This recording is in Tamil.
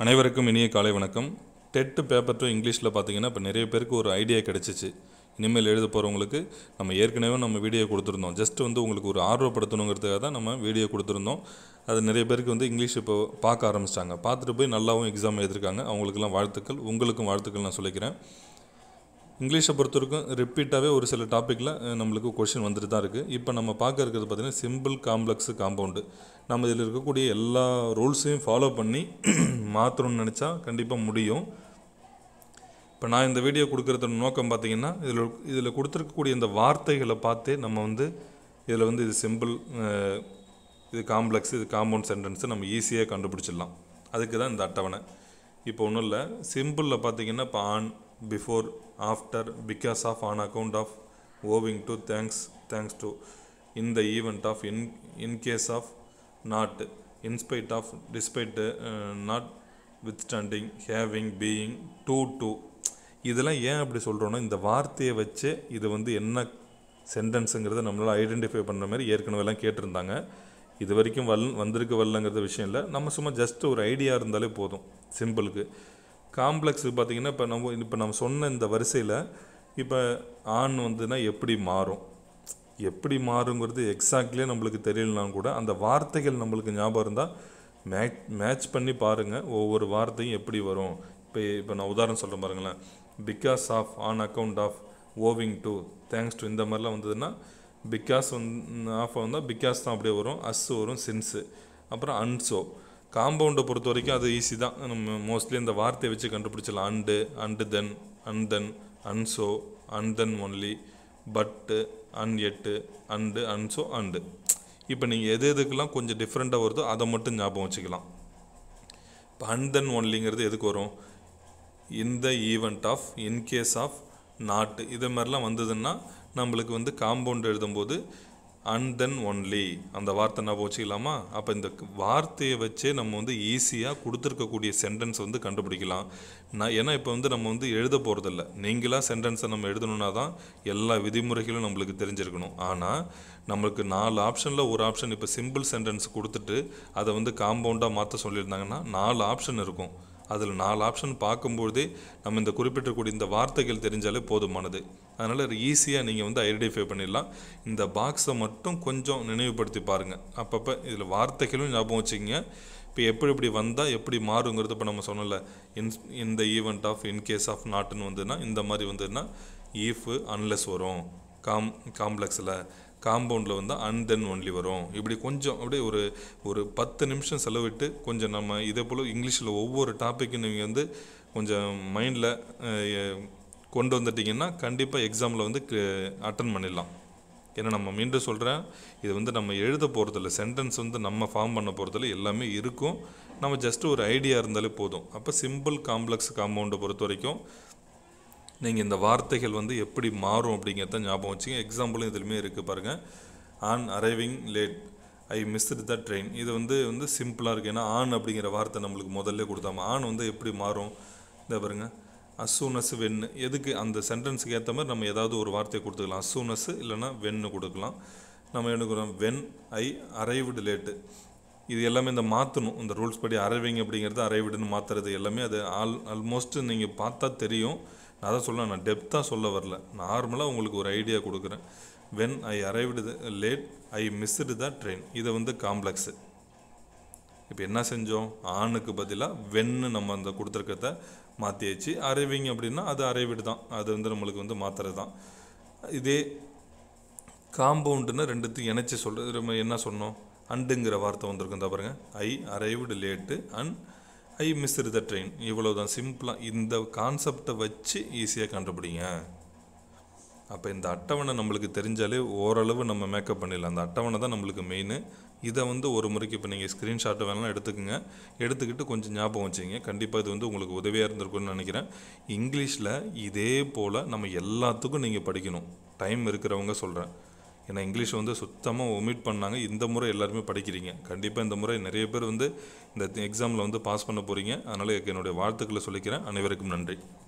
அனைவருக்கும் இனிய காலை வணக்கம் டெட்டு பேப்பர் டூ இங்கிலீஷில் பார்த்தீங்கன்னா இப்போ நிறைய பேருக்கு ஒரு ஐடியா கிடச்சிச்சு இனிமேல் எழுத போகிறவங்களுக்கு நம்ம ஏற்கனவே நம்ம வீடியோ கொடுத்துருந்தோம் ஜஸ்ட் வந்து உங்களுக்கு ஒரு ஆர்வப்படுத்தணுங்கிறதுக்காக தான் நம்ம வீடியோ கொடுத்துருந்தோம் அது நிறைய பேருக்கு வந்து இங்கிலீஷ் இப்போ பார்க்க ஆரம்பிச்சிட்டாங்க பார்த்துட்டு போய் நல்லாவும் எக்ஸாம் எழுதிருக்காங்க அவங்களுக்கெல்லாம் வாழ்த்துக்கள் உங்களுக்கும் வாழ்த்துக்கள் நான் சொல்லிக்கிறேன் இங்கிலீஷை பொறுத்த வரைக்கும் ரிப்பீட்டாகவே ஒரு சில டாப்பிக்கில் நம்மளுக்கு கொஷின் வந்துட்டு தான் இருக்குது இப்போ நம்ம பார்க்க இருக்கிறது பார்த்திங்கன்னா சிம்பிள் காம்ப்ளெக்ஸு காம்பவுண்டு நம்ம இதில் இருக்கக்கூடிய எல்லா ரூல்ஸையும் ஃபாலோ பண்ணி மாற்றணும்னு நினச்சா கண்டிப்பாக முடியும் இப்போ நான் இந்த வீடியோ கொடுக்குறதோட நோக்கம் பார்த்தீங்கன்னா இதில் இதில் கொடுத்துருக்கக்கூடிய இந்த வார்த்தைகளை பார்த்தே நம்ம வந்து இதில் வந்து இது சிம்பிள் இது காம்ப்ளெக்ஸ் இது காம்பவுண்ட் சென்டென்ஸை நம்ம ஈஸியாக கண்டுபிடிச்சிடலாம் அதுக்கு தான் இந்த அட்டவணை இப்போ ஒன்றும் இல்லை சிம்பிளில் பார்த்தீங்கன்னா இப்போ on before after because of on account of owing to thanks thanks to in the event of in in case of not in spite of despite notwithstanding having being to to இதெல்லாம் ஏன் அப்படி சொல்கிறோன்னா இந்த வார்த்தையை வச்சு இது வந்து என்ன சென்டென்ஸுங்கிறத நம்மளால் ஐடென்டிஃபை பண்ணுற மாதிரி ஏற்கனவேலாம் கேட்டிருந்தாங்க இது வரைக்கும் வல் வந்திருக்கு வரலங்கிறது விஷயம் இல்லை நம்ம சும்மா ஜஸ்ட் ஒரு ஐடியா இருந்தாலே போதும் சிம்பிளுக்கு காம்ப்ளெக்ஸ் பார்த்திங்கன்னா இப்போ நம்ம இப்போ நம்ம சொன்ன இந்த வரிசையில் இப்போ ஆண் வந்துன்னா எப்படி மாறும் எப்படி மாறுங்கிறது எக்ஸாக்ட்லியே நம்மளுக்கு தெரியலனாலும் கூட அந்த வார்த்தைகள் நம்மளுக்கு ஞாபகம் இருந்தால் மேட்ச் மேட்ச் பண்ணி பாருங்கள் ஒவ்வொரு வார்த்தையும் எப்படி வரும் இப்போ இப்போ நான் உதாரணம் சொல்கிறேன் பாருங்களேன் because of on account of owing to thanks to இந்த மாதிரிலாம் வந்ததுன்னா பிகாஸ் வந்து ஆஃப் வந்தால் பிகாஸ் தான் அப்படியே வரும் அஸ் வரும் சின்ஸு அப்புறம் அன்சோ காம்பவுண்டை பொறுத்த வரைக்கும் அது ஈஸி தான் நம்ம மோஸ்ட்லி இந்த வார்த்தையை வச்சு கண்டுபிடிச்சலாம் and and then and then and so and then only but and எட்டு அண்டு அன்சோ அண்டு இப்போ நீங்கள் எது எதுக்கெல்லாம் கொஞ்சம் டிஃப்ரெண்ட்டாக வருதோ அதை மட்டும் ஞாபகம் வச்சுக்கலாம் இப்போ அன் தென் ஒன்லிங்கிறது எதுக்கு வரும் இந்த event of in case of not இது மாதிரிலாம் வந்ததுன்னா நம்மளுக்கு வந்து காம்பவுண்ட் எழுதும்போது அண்ட் தென் ஒன்லி அந்த வார்த்தை ஞாபகம் வச்சுக்கலாமா அப்போ இந்த வார்த்தையை வச்சே நம்ம வந்து ஈஸியாக கொடுத்துருக்கக்கூடிய சென்டென்ஸ் வந்து கண்டுபிடிக்கலாம் நான் ஏன்னா இப்போ வந்து நம்ம வந்து எழுத போகிறதில்ல நீங்களாக சென்டென்ஸை நம்ம எழுதணுன்னா தான் எல்லா விதிமுறைகளும் நம்மளுக்கு தெரிஞ்சிருக்கணும் ஆனால் நம்மளுக்கு நாலு ஆப்ஷனில் ஒரு ஆப்ஷன் இப்போ சிம்பிள் சென்டென்ஸ் கொடுத்துட்டு அதை வந்து காம்பவுண்டாக மாற்ற சொல்லியிருந்தாங்கன்னா நாலு ஆப்ஷன் இருக்கும் அதில் நாலு ஆப்ஷன் பார்க்கும்பொழுதே நம்ம இந்த குறிப்பிட்டக்கூடிய இந்த வார்த்தைகள் தெரிஞ்சாலே போதுமானது அதனால் ஈஸியாக நீங்கள் வந்து ஐடென்டிஃபை பண்ணிடலாம் இந்த பாக்ஸை மட்டும் கொஞ்சம் நினைவுபடுத்தி பாருங்கள் அப்பப்போ இதில் வார்த்தைகளும் ஞாபகம் வச்சுக்கோங்க இப்போ எப்படி இப்படி வந்தால் எப்படி மாறுங்கிறது இப்போ நம்ம சொன்னல இன் இந்த ஈவெண்ட் ஆஃப் இன்கேஸ் ஆஃப் நாட்டுன்னு வந்ததுன்னா இந்த மாதிரி வந்ததுன்னா ஈஃப் அன்லெஸ் வரும் காம் காம்ப்ளெக்ஸில் காம்பவுண்டில் வந்து அன் தென் ஒன்லி வரும் இப்படி கொஞ்சம் அப்படியே ஒரு ஒரு பத்து நிமிஷம் செலவிட்டு கொஞ்சம் நம்ம இதே போல் இங்கிலீஷில் ஒவ்வொரு டாப்பிக்கும் நீங்கள் வந்து கொஞ்சம் மைண்டில் கொண்டு வந்துட்டிங்கன்னா கண்டிப்பாக எக்ஸாமில் வந்து அட்டன் பண்ணிடலாம் ஏன்னா நம்ம மீண்டும் சொல்கிறேன் இது வந்து நம்ம எழுத போகிறதில்ல சென்டென்ஸ் வந்து நம்ம ஃபார்ம் பண்ண போகிறதில்ல எல்லாமே இருக்கும் நம்ம ஜஸ்ட் ஒரு ஐடியா இருந்தாலே போதும் அப்போ சிம்பிள் காம்ப்ளெக்ஸ் காம்பவுண்டை பொறுத்த வரைக்கும் நீங்கள் இந்த வார்த்தைகள் வந்து எப்படி மாறும் அப்படிங்கிறத ஞாபகம் வச்சுங்க எக்ஸாம்பிளும் இதுலையுமே இருக்குது பாருங்கள் on arriving late I missed the train இது வந்து வந்து சிம்பிளாக இருக்குது ஏன்னா ஆன் அப்படிங்கிற வார்த்தை நம்மளுக்கு முதல்ல கொடுத்தாம ஆன் வந்து எப்படி மாறும் இந்த பாருங்க அசூனஸ் வென்னு எதுக்கு அந்த சென்டென்ஸுக்கு ஏற்ற மாதிரி நம்ம ஏதாவது ஒரு வார்த்தையை கொடுத்துக்கலாம் அசூனஸ் இல்லைன்னா வென்னு கொடுக்கலாம் நம்ம என்ன வென் ஐ அரைவ்டு லேட்டு இது எல்லாமே இந்த மாற்றணும் இந்த ரூல்ஸ் படி அரைவிங் அப்படிங்கிறது அரைவிடுன்னு மாற்றுறது எல்லாமே அது ஆல் ஆல்மோஸ்ட் நீங்கள் பார்த்தா தெரியும் நான் அதான் சொல்ல நான் டெப்த்தாக சொல்ல வரல நார்மலாக உங்களுக்கு ஒரு ஐடியா கொடுக்குறேன் when I arrived late I missed the train இதை வந்து காம்ப்ளெக்ஸு இப்போ என்ன செஞ்சோம் ஆணுக்கு பதிலாக வென்னு நம்ம அந்த கொடுத்துருக்கத மாற்றியாச்சு அரைவிங் அப்படின்னா அது அரைவிடு தான் அது வந்து நம்மளுக்கு வந்து மாற்றுறது தான் இதே காம்பவுண்டுன்னு ரெண்டுத்தையும் இணைச்சி சொல்கிறது நம்ம என்ன சொன்னோம் அண்டுங்கிற வார்த்தை வந்திருக்கும் தான் பாருங்கள் I arrived late and I miss the train இவ்வளோ தான் சிம்பிளாக இந்த கான்செப்டை வச்சு ஈஸியாக கண்டுபிடிங்க அப்போ இந்த அட்டவணை நம்மளுக்கு தெரிஞ்சாலே ஓரளவு நம்ம மேக்கப் பண்ணிடலாம் அந்த அட்டவணை தான் நம்மளுக்கு மெயின் இதை வந்து ஒரு முறைக்கு இப்போ நீங்கள் ஸ்க்ரீன்ஷாட்டை வேணாலும் எடுத்துக்கோங்க எடுத்துக்கிட்டு கொஞ்சம் ஞாபகம் வச்சுங்க கண்டிப்பாக இது வந்து உங்களுக்கு உதவியாக இருந்திருக்கும்னு நினைக்கிறேன் இங்கிலீஷில் இதே போல் நம்ம எல்லாத்துக்கும் நீங்கள் படிக்கணும் டைம் இருக்கிறவங்க சொல்கிறேன் ஏன்னா இங்கிலீஷ் வந்து சுத்தமாக ஒமிட் பண்ணாங்க இந்த முறை எல்லாருமே படிக்கிறீங்க கண்டிப்பாக இந்த முறை நிறைய பேர் வந்து இந்த எக்ஸாமில் வந்து பாஸ் பண்ண போகிறீங்க அதனால் என்னுடைய வாழ்த்துக்களை சொல்லிக்கிறேன் அனைவருக்கும் நன்றி